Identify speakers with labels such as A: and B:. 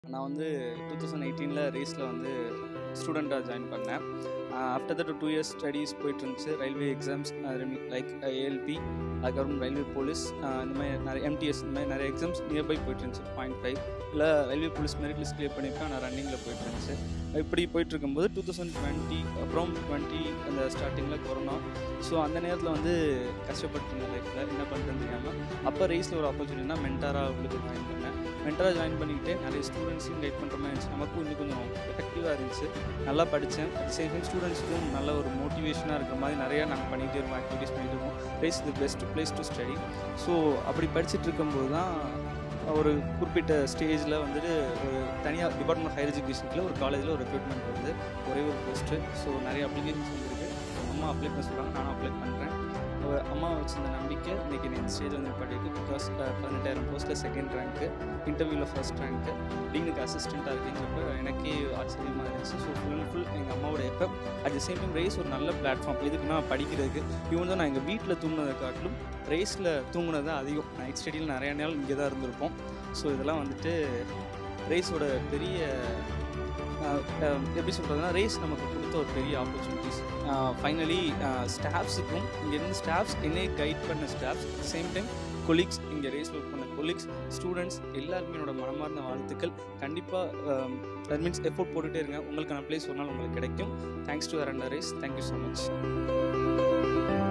A: நான் வந்து two thousand எயிட்டீனில் ரேஸில் வந்து ஸ்டூடெண்ட்டாக ஜாயின் பண்ணேன் after that two years studies போயிட்டு இருந்துச்சு ரயில்வே எக்ஸாம்ஸ் லைக் ஏஎல்பி அதுக்கப்புறம் ரயில்வே போலீஸ் இந்த மாதிரி நிறைய எம்டிஎஸ் இந்த மாதிரி நிறைய எக்ஸாம்ஸ் நியர்பை போயிட்டு இருந்துச்சு பாயிண்ட் ஃபைவ் இல்லை railway police merit list clear பண்ணியிருக்கேன் நான் ரன்னிங்கில் போயிட்டு இருந்துச்சு இப்படி போயிட்டு இருக்கும்போது டூ தௌசண்ட் டுவெண்ட்டி அப்புறம் டுவெண்ட்டி அந்த ஸ்டார்டிங்கில் கொரோனா ஸோ அந்த நேரத்தில் வந்து கஷ்டப்பட்டு இருந்தேன் லைஃப்பில் என்ன பண்ணுறதுன்னு தெரியாமல் அப்போ ரேஸில் ஒரு ஆப்பர்ச்சுனிட்டினா மென்டாராக உங்களுக்கு ஜாயின் பண்ணேன் மென்டராக ஜாயின் பண்ணிக்கிட்டு நிறைய ஸ்டூடெண்ட்ஸையும் கைட் பண்ணுற மாதிரி இருந்துச்சு நமக்கும் இன்னும் கொஞ்சம் எஃபெக்டிவாக இருந்துச்சு நல்லா படித்தேன் அட் சேம் டைம் ஸ்டூடெண்ட்ஸுக்கும் நல்ல ஒரு மோட்டிவேஷனாக இருக்கிற மாதிரி நிறையா நாங்கள் பண்ணிகிட்டே இருக்கோம் ஆக்டிவிட்டீஸ் பண்ணிட்டு இருக்கோம் ரேஸ் இது best place to study so அப்படி படிச்சுட்டு இருக்கும்போது தான் ஒரு குறிப்பிட்ட ஸ்டேஜில் வந்துட்டு ஒரு தனியாக டிபார்ட்மெண்ட் ஆஃப் ஹையர் எஜுகேஷனில் ஒரு காலேஜில் ஒரு ரெக்ரூட்மெண்ட் வருது ஒரே ஒரு போஸ்ட்டு ஸோ நிறைய அப்ளிகேஷன்ஸ் வந்துருக்கு அம்மா அப்ளை பண்ண சொல்கிறாங்க நானும் அப்ளை பண்ணுறேன் அம்மா வச்சிருந்த நம்பிக்கை இன்றைக்கி இந்த ஸ்டேஜ் வந்து படிக்கு பிகாஸ் பதினெட்டாயிரம் போஸ்ட்டில் செகண்ட் ரேங்க்கு இன்டர்வியூவில் ஃபர்ஸ்ட் ரேங்க்கு டீனுக்கு அசிஸ்டண்ட்டாக இருக்குங்கிறப்ப எனக்கே ஆச்சரியமாக இருந்துச்சு ஸோ ஃபுல் அண்ட் ஃபுல் எங்கள் அம்மாவோட effect at the same time race ஒரு நல்ல பிளாட்ஃபார்ம் எதுக்குன்னா படிக்கிறதுக்கு இவன் தான் நான் எங்கள் வீட்டில் தூங்கினதை காட்டிலும் ரேஸில் தூங்கினது தான் அதிகம் நைட் ஸ்டடியில் நிறைய நாள் இங்கே தான் இருந்திருப்போம் ஸோ இதெல்லாம் வந்துட்டு ரேஸோட பெரிய எப்படி சொல்கிறதுனா ரேஸ் நமக்கு கொடுத்த ஒரு பெரிய ஆப்பர்ச்சுனிட்டிஸ் ஃபைனலி ஸ்டாஃப்ஸுக்கும் இங்கேருந்து ஸ்டாஃப்ஸ் என்னை கைட் பண்ண ஸ்டாஃப்ஸ் சேம் டைம் கொலீக்ஸ் இங்கே ரேஸ் ஒர்க் பண்ண கொலீக்ஸ் ஸ்டூடெண்ட்ஸ் எல்லாருமே என்னோட மனமார்ந்த வாழ்த்துக்கள் கண்டிப்பாக தட் மீன்ஸ் எஃபோர்ட் போட்டுகிட்டே இருங்க உங்களுக்கான பிளேஸ் ஒரு நாள் உங்களுக்கு கிடைக்கும் தேங்க்ஸ் டு அரண்டா ரேஸ் தேங்க்யூ ஸோ மச்